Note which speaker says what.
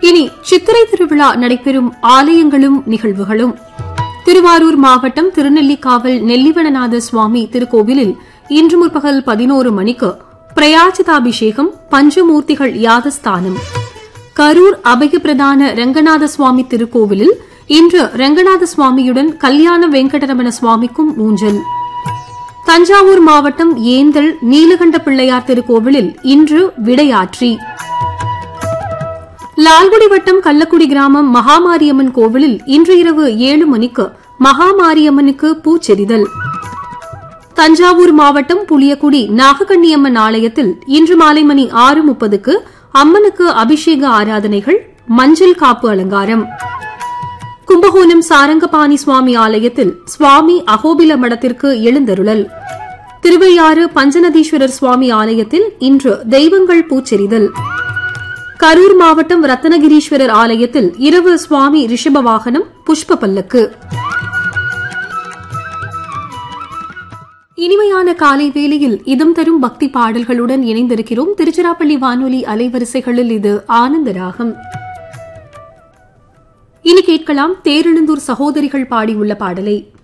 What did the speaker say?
Speaker 1: இனி சித்திரை திருவிழா நடைபெறும் ஆலயங்களும் நிகழ்வுகளும் திருவாரூர் மாவட்டம் திருநெல்லிக்காவல் நெல்லிவனநாத சுவாமி திருக்கோவிலில் இன்று முற்பகல் பதினோரு மணிக்கு பிரயாச்சிதாபிஷேகம் பஞ்சமூர்த்திகள் யாதஸ்தானம் கரூர் அபயபிரதான ரங்கநாத சுவாமி திருக்கோவிலில் இன்று ரங்கநாத சுவாமியுடன் கல்யாண வெங்கடரமண சுவாமிக்கும் ஊஞ்சல் தஞ்சாவூர் மாவட்டம் ஏந்தல் நீலகண்ட பிள்ளையார் திருக்கோவிலில் இன்று விடையாற்றி லால்குடி வட்டம் கள்ளக்குடி கிராமம் மகாமாரியம்மன் கோவிலில் இன்று இரவு ஏழு மணிக்கு மகாமாரியம்மனுக்கு பூச்செறிதல் தஞ்சாவூர் மாவட்டம் புளியக்குடி நாகக்கண்ணியம்மன் ஆலயத்தில் இன்று மாலை மணி ஆறு முப்பதுக்கு அம்மனுக்கு அபிஷேக ஆராதனைகள் மஞ்சள் காப்பு அலங்காரம் கும்பகோணம் சாரங்கபாணி சுவாமி ஆலயத்தில் சுவாமி அகோபில மடத்திற்கு எழுந்தருளல் திருவையாறு பஞ்சநதீஸ்வரர் சுவாமி ஆலயத்தில் இன்று தெய்வங்கள் பூச்செறிதல் கரூர் மாவட்டம் ரத்தனகிரீஸ்வரர் ஆலயத்தில் இரவு சுவாமி ரிஷப வாகனம் புஷ்ப பல்லக்கு இனிமையான காலை வேளையில் இதம் தரும் பக்தி பாடல்களுடன் இணைந்திருக்கிறோம் திருச்சிராப்பள்ளி வானொலி அலைவரிசைகளில் இது ஆனந்த ராகம் இனி கேட்கலாம் தேரெழுந்தூர் சகோதரிகள் பாடியுள்ள பாடலை